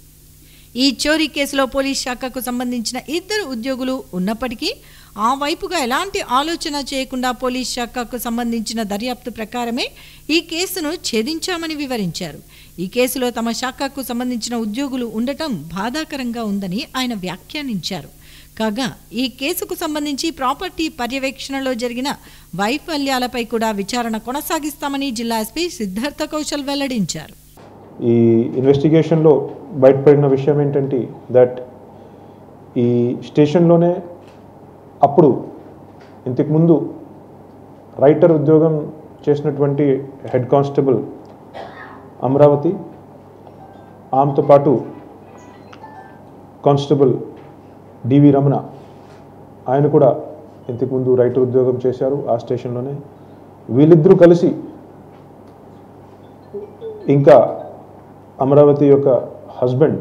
ఈ చోరీ కేసులో పోలీస్ శాఖకు సంబంధించిన ఇద్దరు ఉద్యోగులు ఉన్నప్పటికీ ఆ వైపుగా ఎలాంటి ఆలోచన చేయకుండా పోలీస్ శాఖకు సంబంధించిన దర్యాప్తు ప్రకారమే ఈ కేసును ఛేదించామని వివరించారు ఈ కేసులో తమ శాఖకు సంబంధించిన ఉద్యోగులు ఉండటం బాధాకరంగా ఉందని ఆయన వ్యాఖ్యానించారు కాగా ఈ కేసుకు సంబంధించి ప్రాపర్టీ పర్యవేక్షణలో జరిగిన వైఫల్యాలపై కూడా విచారణ కొనసాగిస్తామని జిల్లా ఎస్పీ సిద్ధార్థ కౌశల్ వెల్లడించారు ఈ ఇన్వెస్టిగేషన్లో బయటపడిన విషయం ఏంటంటే దట్ ఈ స్టేషన్లోనే అప్పుడు ఇంతకుముందు రైటర్ ఉద్యోగం చేసినటువంటి హెడ్ కానిస్టేబుల్ అమరావతి ఆమెతో పాటు కానిస్టేబుల్ డివి రమణ ఆయన కూడా ఇంతకుముందు రైటర్ ఉద్యోగం చేశారు ఆ స్టేషన్లోనే వీళ్ళిద్దరూ కలిసి ఇంకా అమరావతి యొక్క హస్బెండ్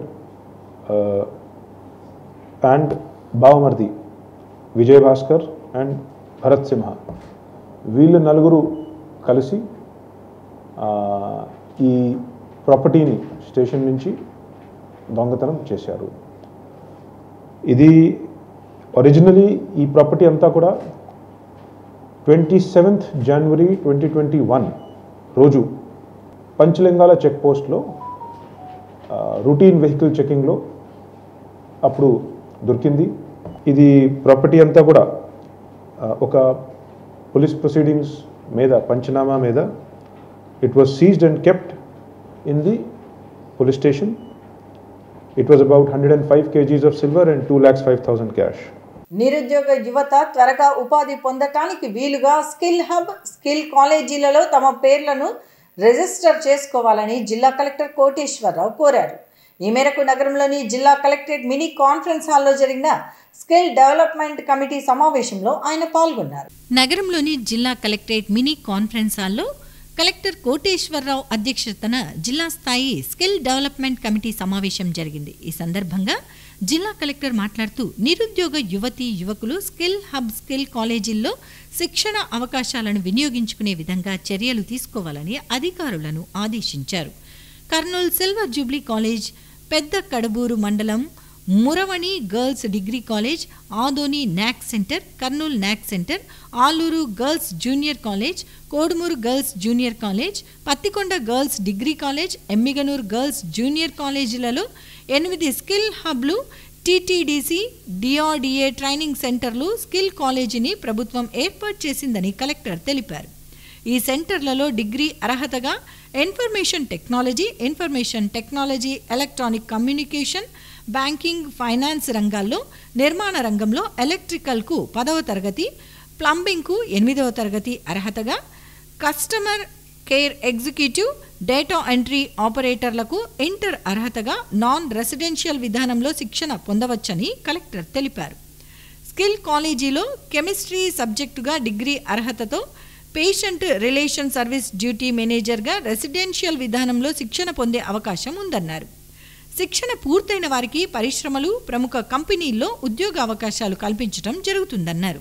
అండ్ బావమర్ది విజయ్ భాస్కర్ అండ్ భరత్ సింహ వీళ్ళు నలుగురు కలిసి ఆ, ఈ ప్రాపర్టీని స్టేషన్ నుంచి దొంగతనం చేశారు ఇది ఒరిజినలీ ఈ ప్రాపర్టీ అంతా కూడా twenty seventh January twenty twenty one రోజు పంచలింగాల చెక్ పోస్ట్లో రొటీన్ వెహికల్ చెకింగ్లో అప్పుడు దొరికింది ఇది ప్రాపర్టీ అంతా కూడా ఆ, ఒక పోలీస్ ప్రొసీడింగ్స్ మీద పంచనామా మీద it was seized and kept in the police station it was about hundred and five kgs of silver and two lakhs five thousand cash నిరుద్యోగ యువత త్వరగా ఉపాధి పొందటానికి వీలుగా స్కిల్ హబ్ స్కిల్ కాలేజీలలో తమ పేర్లను రిజిస్టర్ చేసుకోవాలని జిల్లా కలెక్టర్ కోటేశ్వరరావు కోరారు ఈ మేరకు నగరంలోని జిల్లా కలెక్టరేట్ మినీ కాన్ఫరెన్స్ హాల్లో జరిగిన స్కిల్ డెవలప్మెంట్ కమిటీ సమావేశంలో ఆయన పాల్గొన్నారు నగరంలోని జిల్లా కలెక్టరేట్ మినీ కాన్ఫరెన్స్ హాల్లో కలెక్టర్ కోటేశ్వరరావు అధ్యక్షతన జిల్లా స్థాయి స్కిల్ డెవలప్మెంట్ కమిటీ సమావేశం జరిగింది ఈ సందర్భంగా జిల్లా కలెక్టర్ మాట్లాడుతూ నిరుద్యోగ యువతీ యువకులు స్కిల్ హబ్ స్కిల్ కాలేజీల్లో శిక్షణ అవకాశాలను వినియోగించుకునే విధంగా చర్యలు తీసుకోవాలని అధికారులను ఆదేశించారు Kurnool silver Jubilee college Pedda Kadaburu మండలం Muravani girls degree college Adoni NAC centre Kurnool NAC centre Aluru girls junior college Kodumur girls junior college Pattikonda girls degree college Emmiganur girls junior కాలేజీలలో ఎనిమిది స్కిల్ హబ్లు టీటీడీసీ డిఆర్డీఏ ట్రైనింగ్ సెంటర్లు స్కిల్ కాలేజీని ప్రభుత్వం ఏర్పాటు చేసిందని కలెక్టర్ తెలిపారు ఈ సెంటర్లలో డిగ్రీ అర్హతగా information technology information technology electronic communication banking finance రంగాల్లో నిర్మాణ రంగంలో ఎలక్ట్రికల్కు పదవ తరగతి ప్లంబింగ్కు ఎనిమిదవ తరగతి అర్హతగా customer care executive data entry ఆపరేటర్లకు ఇంటర్ అర్హతగా నాన్ రెసిడెన్షియల్ విధానంలో శిక్షణ పొందవచ్చని కలెక్టర్ తెలిపారు స్కిల్ కాలేజీలో కెమిస్ట్రీ సబ్జెక్టుగా డిగ్రీ అర్హతతో పేషెంట్ రిలేషన్ సర్వీస్ డ్యూటీ మేనేజర్గా రెసిడెన్షియల్ విధానంలో శిక్షణ పొందే అవకాశం ఉందన్నారు శిక్షణ పూర్తయిన వారికి పరిశ్రమలు ప్రముఖ కంపెనీల్లో ఉద్యోగ అవకాశాలు కల్పించడం జరుగుతుందన్నారు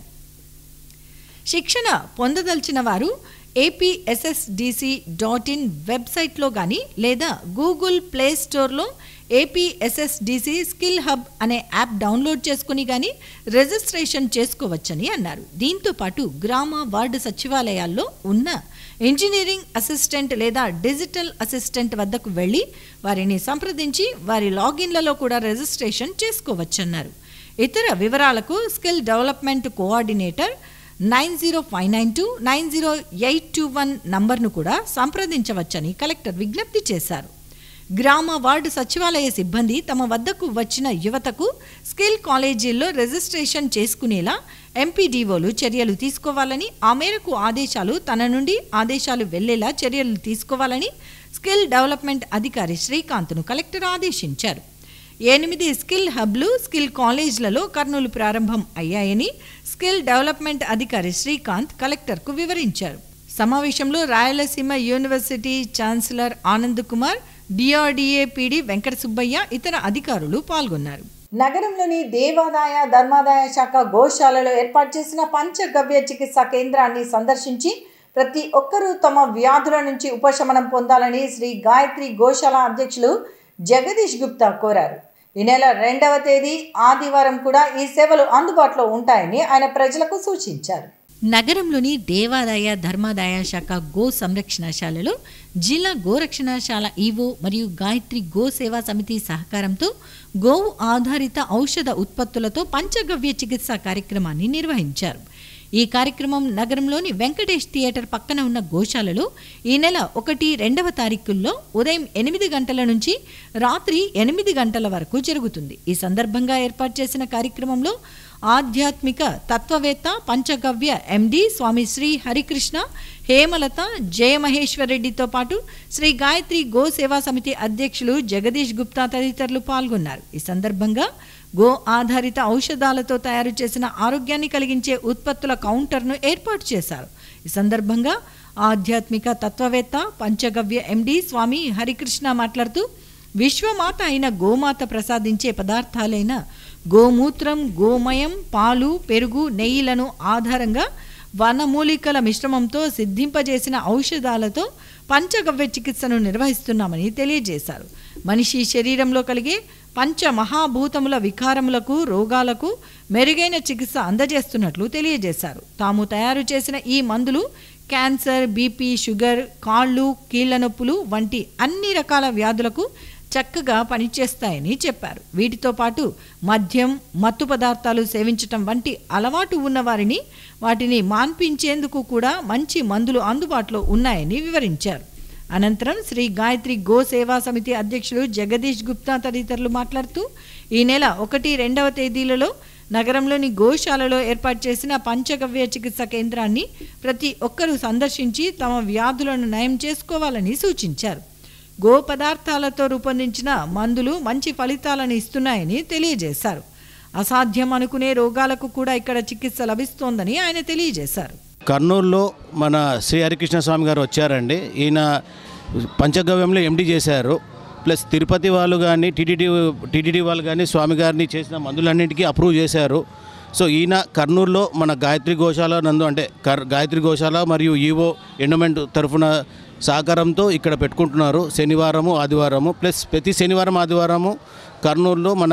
శిక్షణ పొందదలిచిన వారు ఏపీఎస్ఎస్డిసి డాట్ ఇన్ వెబ్సైట్లో కానీ లేదా గూగుల్ ప్లే స్టోర్లో ఏపీఎస్ఎస్డిసి స్కిల్ హబ్ అనే యాప్ డౌన్లోడ్ చేసుకుని కానీ రిజిస్ట్రేషన్ చేసుకోవచ్చని అన్నారు దీంతో పాటు గ్రామ వార్డు సచివాలయాల్లో ఉన్న ఇంజనీరింగ్ అసిస్టెంట్ లేదా డిజిటల్ అసిస్టెంట్ వద్దకు వెళ్ళి వారిని సంప్రదించి వారి లాగిన్లలో కూడా రిజిస్ట్రేషన్ చేసుకోవచ్చన్నారు ఇతర వివరాలకు skill development coordinator nine zero five nine two nine zero eight two one నంబర్ను కూడా సంప్రదించవచ్చని కలెక్టర్ విజ్ఞప్తి చేశారు గ్రామ వార్డు సచివాలయ సిబ్బంది తమ వద్దకు వచ్చిన యువతకు స్కిల్ కాలేజీల్లో రిజిస్ట్రేషన్ చేసుకునేలా ఎంపీడీఓలు చర్యలు తీసుకోవాలని ఆ మేరకు ఆదేశాలు తన నుండి ఆదేశాలు వెళ్లేలా చర్యలు తీసుకోవాలని స్కిల్ డెవలప్మెంట్ అధికారి శ్రీకాంత్ను కలెక్టర్ ఆదేశించారు ఎనిమిది స్కిల్ హబ్లు స్కిల్ కాలేజ్లలో కర్నూలు ప్రారంభం అయ్యాయని స్కిల్ డెవలప్మెంట్ అధికారి శ్రీకాంత్ కలెక్టర్కు వివరించారు సమావేశంలో Rayalaseema university chancellor Anand Kumar DRDA PD Venkata Subbaiah ఇతర అధికారులు పాల్గొన్నారు నగరంలోని దేవాదాయ ధర్మాదాయ శాఖ గోశాలలో ఏర్పాటు చేసిన పంచగవ్య చికిత్సా కేంద్రాన్ని సందర్శించి ప్రతి ఒక్కరూ తమ వ్యాధుల నుంచి ఉపశమనం పొందాలని శ్రీ గాయత్రి గోశాల అధ్యక్షులు జగదీష్ గుప్తా కోరారు ఈ నెల రెండవ తేదీ ఆదివారం కూడా ఈ సేవలు అందుబాటులో ఉంటాయని ఆయన ప్రజలకు సూచించారు నగరంలోని దేవాదాయ ధర్మాదాయ శాఖ గో సంరక్షణశాలలో జిల్లా గోరక్షణశాల ఈవో మరియు గాయత్రి గో సేవా సమితి సహకారంతో గోవు ఆధారిత ఔషధ ఉత్పత్తులతో పంచగవ్య చికిత్సా కార్యక్రమాన్ని నిర్వహించారు ఈ కార్యక్రమం నగరంలోని వెంకటేష్ థియేటర్ పక్కన ఉన్న గోశాలలో ఈ నెల ఒకటి రెండవ తారీఖుల్లో ఉదయం ఎనిమిది గంటల నుంచి రాత్రి ఎనిమిది గంటల వరకు జరుగుతుంది ఈ సందర్భంగా ఏర్పాటు చేసిన కార్యక్రమంలో ఆధ్యాత్మిక తత్వవేత్త పంచగవ్య ఎండి స్వామి శ్రీ హరికృష్ణ హేమలత జయమహేశ్వరరెడ్డితో పాటు శ్రీ గాయత్రి గో సేవా సమితి అధ్యక్షులు జగదీష్ గుప్తా తదితరులు పాల్గొన్నారు ఈ సందర్భంగా గో ఆధారిత ఔషధాలతో తయారు చేసిన ఆరోగ్యాన్ని కలిగించే ఉత్పత్తుల కౌంటర్ను ఏర్పాటు చేశారు ఈ సందర్భంగా ఆధ్యాత్మిక తత్వవేత్త పంచగవ్య ఎండి స్వామి హరికృష్ణ మాట్లాడుతూ విశ్వమాత అయిన గోమాత ప్రసాదించే పదార్థాలైన గోమూత్రం గోమయం పాలు పెరుగు నెయ్యిలను ఆధారంగా వనమూలికల మిశ్రమంతో సిద్ధింపజేసిన ఔషధాలతో పంచగవ్య చికిత్సను నిర్వహిస్తున్నామని తెలియజేశారు మనిషి శరీరంలో కలిగే పంచ మహాభూతముల వికారములకు రోగాలకు మెరుగైన చికిత్స అందజేస్తున్నట్లు తెలియజేశారు తాము తయారు చేసిన ఈ మందులు క్యాన్సర్ బీపీ షుగర్ కాళ్ళు కీళ్ల నొప్పులు వంటి అన్ని రకాల వ్యాధులకు చక్కగా పనిచేస్తాయని చెప్పారు వీటితో పాటు మద్యం మత్తు పదార్థాలు సేవించటం వంటి అలవాటు ఉన్న వారిని వాటిని మాన్పించేందుకు కూడా మంచి మందులు అందుబాటులో ఉన్నాయని వివరించారు అనంతరం శ్రీ గాయత్రి గో సేవా సమితి అధ్యక్షులు జగదీష్ గుప్తా తదితరులు మాట్లాడుతూ ఈ నెల ఒకటి రెండవ తేదీలలో నగరంలోని గోశాలలో ఏర్పాటు చేసిన పంచగవ్య చికిత్స కేంద్రాన్ని ప్రతి ఒక్కరూ సందర్శించి తమ వ్యాధులను నయం చేసుకోవాలని సూచించారు గో పదార్థాలతో రూపొందించిన మందులు మంచి ఫలితాలను ఇస్తున్నాయని తెలియజేశారు అసాధ్యం అనుకునే రోగాలకు కూడా ఇక్కడ చికిత్స లభిస్తోందని ఆయన తెలియజేశారు కర్నూలులో మన శ్రీ హరికృష్ణ స్వామి గారు వచ్చారండి ఈయన పంచగవ్యంలో ఎండి చేశారు ప్లస్ తిరుపతి వాళ్ళు కానీ టీటీడీ టీటీడీ వాళ్ళు కానీ స్వామి గారిని చేసిన మందులన్నింటికీ అప్రూవ్ చేశారు సో ఈయన కర్నూలులో మన గాయత్రి గోశాల నందు అంటే కర్ గాయత్రి గోశాల మరియు ఈవో ఎండోమెంట్ తరఫున సహకారంతో ఇక్కడ పెట్టుకుంటున్నారు శనివారము ఆదివారము ప్లస్ ప్రతి శనివారం ఆదివారము కర్నూలులో మన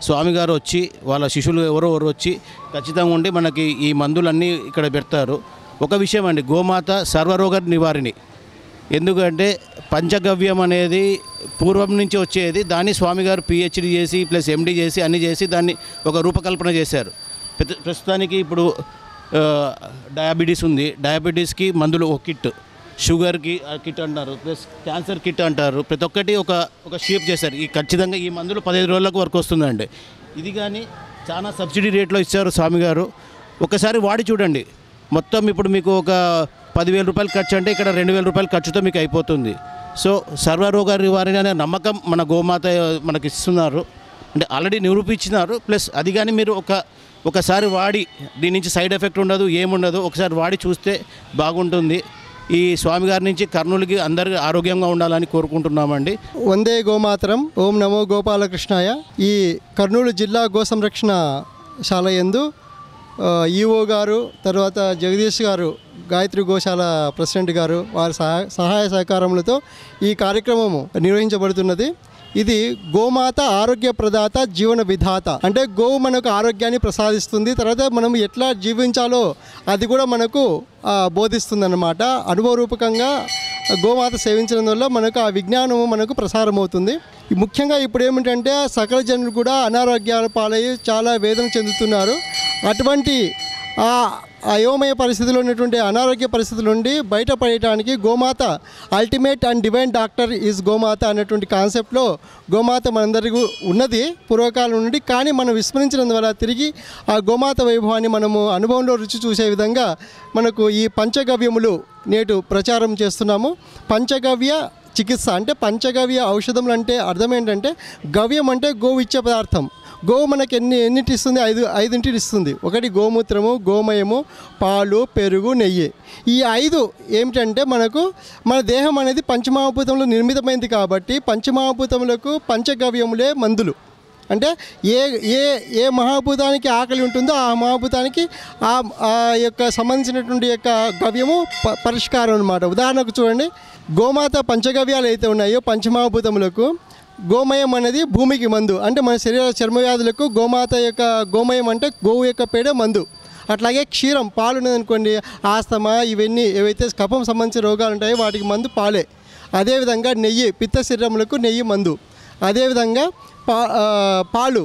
స్వామి గారు వచ్చి వాళ్ళ శిష్యులు ఎవరో ఎవరు వచ్చి ఖచ్చితంగా ఉండి మనకి ఈ మందులన్నీ ఇక్కడ పెడతారు ఒక విషయం అండి గోమాత సర్వరోగ నివారిణి ఎందుకంటే పంచగవ్యం అనేది పూర్వం నుంచి వచ్చేది దాన్ని స్వామి గారు పిహెచ్డి చేసి ప్లస్ ఎండి చేసి అన్ని చేసి దాన్ని ఒక రూపకల్పన చేశారు ప్రతి- ప్రస్తుతానికి ఇప్పుడు ఆ, డయాబెటీస్ ఉంది డయాబెటీస్కి మందులు ఒక కిట్ షుగర్కి ఆ కిట్ అంటారు ప్లస్ క్యాన్సర్ కిట్ అంటారు ప్రతి ఒక్కటి ఒక ఒక షేప్ చేశారు ఈ ఖచ్చితంగా ఈ మందులు పదిహేను రోజులకు వరకు వస్తుందండి ఇది కానీ చాలా సబ్సిడీ రేట్లో ఇచ్చారు స్వామి గారు ఒకసారి వాడి చూడండి మొత్తం ఇప్పుడు మీకు ఒక పదివేల రూపాయలు ఖర్చు అంటే ఇక్కడ రెండు వేల రూపాయలు ఖర్చుతో మీకు అయిపోతుంది సో సర్వరోగ నివారణ అనే నమ్మకం మన గోమాత మనకి ఇస్తున్నారు అంటే ఆల్రెడీ నిరూపించినారు ప్లస్ అది కానీ మీరు ఒక ఒకసారి వాడి దీని నుంచి సైడ్ ఎఫెక్ట్ ఉండదు ఏముండదు ఒకసారి వాడి చూస్తే బాగుంటుంది ఈ స్వామి గారి నుంచి కర్నూలుకి అందరు ఆరోగ్యంగా ఉండాలని కోరుకుంటున్నామండి వందే గోమాతరం ఓం నమో గోపాలకృష్ణాయ ఈ కర్నూలు జిల్లా గో సంరక్షణ శాల యందు ఆ, ఈఓ గారు తర్వాత జగదీష్ గారు గాయత్రి గోశాల ప్రెసిడెంట్ గారు వారి సహాయ సహాయ సహకారములతో ఈ కార్యక్రమము నిర్వహించబడుతున్నది ఇది గోమాత ఆరోగ్య ప్రదాత జీవన విధాత అంటే గోవు మనకు ఆరోగ్యాన్ని ప్రసాదిస్తుంది తర్వాత మనం ఎట్లా జీవించాలో అది కూడా మనకు బోధిస్తుంది అన్నమాట అనుభవరూపకంగా గోమాత సేవించడం వల్ల మనకు ఆ విజ్ఞానము మనకు ప్రసారం అవుతుంది ఈ ముఖ్యంగా ఇప్పుడు ఏమిటంటే సకల జనులు కూడా అనారోగ్యాల పాలయ్యి చాలా వేదన చెందుతున్నారు అటువంటి ఆ అయోమయ పరిస్థితిలో ఉన్నటువంటి అనారోగ్య పరిస్థితుల నుండి బయటపడటానికి Gomata ultimate and divine doctor is Gomata అనేటువంటి కాన్సెప్ట్లో గోమాత మనందరికీ ఉన్నది పూర్వకాలం నుండి కానీ మనం విస్మరించినందువల్ల తిరిగి ఆ గోమాత వైభవాన్ని మనము అనుభవంలో రుచి చూసే విధంగా మనకు ఈ పంచగవ్యములు నేటు ప్రచారం చేస్తున్నాము పంచగవ్య చికిత్స అంటే పంచగవ్య ఔషధములు అంటే అర్థం ఏంటంటే గవ్యం అంటే గోవు ఇచ్చే పదార్థం గోవు మనకి ఎన్ని ఎన్నిటి ఇస్తుంది ఐదు ఐదింటిని ఇస్తుంది ఒకటి గోమూత్రము గోమయము పాలు పెరుగు నెయ్యి ఈ ఐదు ఏమిటంటే మనకు మన దేహం అనేది పంచమహాభూతంలో నిర్మితమైంది కాబట్టి పంచమహాభూతములకు పంచగవ్యములే మందులు అంటే ఏ ఏ ఏ మహాభూతానికి ఆకలి ఉంటుందో ఆ మహాభూతానికి ఆ ఆ యొక్క సంబంధించినటువంటి యొక్క గవ్యము ప- పరిష్కారం అనమాట ఉదాహరణకు చూడండి గోమాత పంచగవ్యాలు అయితే ఉన్నాయో పంచమహాభూతములకు గోమయం అనేది భూమికి మందు అంటే మన శరీర చర్మ వ్యాధులకు గోమాత యొక్క గోమయం అంటే గోవు యొక్క పేడ మందు అట్లాగే క్షీరం పాలు ఉన్నదనుకోండి ఆస్తమా ఇవన్నీ ఏవైతే కఫం సంబంధించిన రోగాలు ఉంటాయో వాటికి మందు పాలే అదేవిధంగా నెయ్యి పిత్త శరీరములకు నెయ్యి మందు అదేవిధంగా పా ఆ, పాలు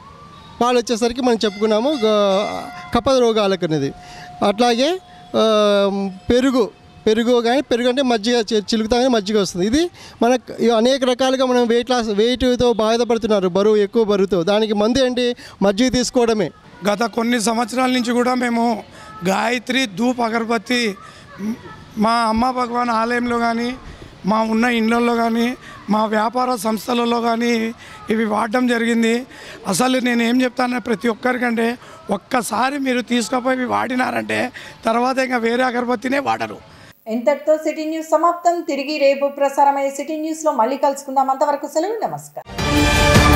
పాలు వచ్చేసరికి మనం చెప్పుకున్నాము గ- కప రోగాలకు అనేది అట్లాగే ఆ, పెరుగు పెరుగు కానీ పెరుగు అంటే మజ్జిగ చి- చిలుకుతానే మజ్జిగ వస్తుంది ఇది మనకు ఇవి అనేక రకాలుగా మనం వెయిట్ లాస్ వెయిట్తో బాధపడుతున్నారు బరువు ఎక్కువ బరువుతో దానికి మందు ఏంటి మజ్జిగ తీసుకోవడమే గత కొన్ని సంవత్సరాల నుంచి కూడా మేము గాయత్రి ధూప్ అగరబత్తి మ్, మా అమ్మ భగవాన్ ఆలయంలో కానీ మా ఉన్న ఇండ్లలో కానీ మా వ్యాపార సంస్థలలో కానీ ఇవి వాడడం జరిగింది అసలు నేను ఏం చెప్తాను ప్రతి ఒక్కరికంటే ఒక్కసారి మీరు తీసుకుపోయి ఇవి వాడినారంటే తర్వాత ఇంకా వేరే అగరబత్తినే వాడరు ఇంతటితో సిటీ న్యూస్ సమాప్తం తిరిగి రేపు ప్రసారమయ్యే సిటీ న్యూస్లో మళ్ళీ కలుసుకుందాం అంతవరకు సెలవు నమస్కారం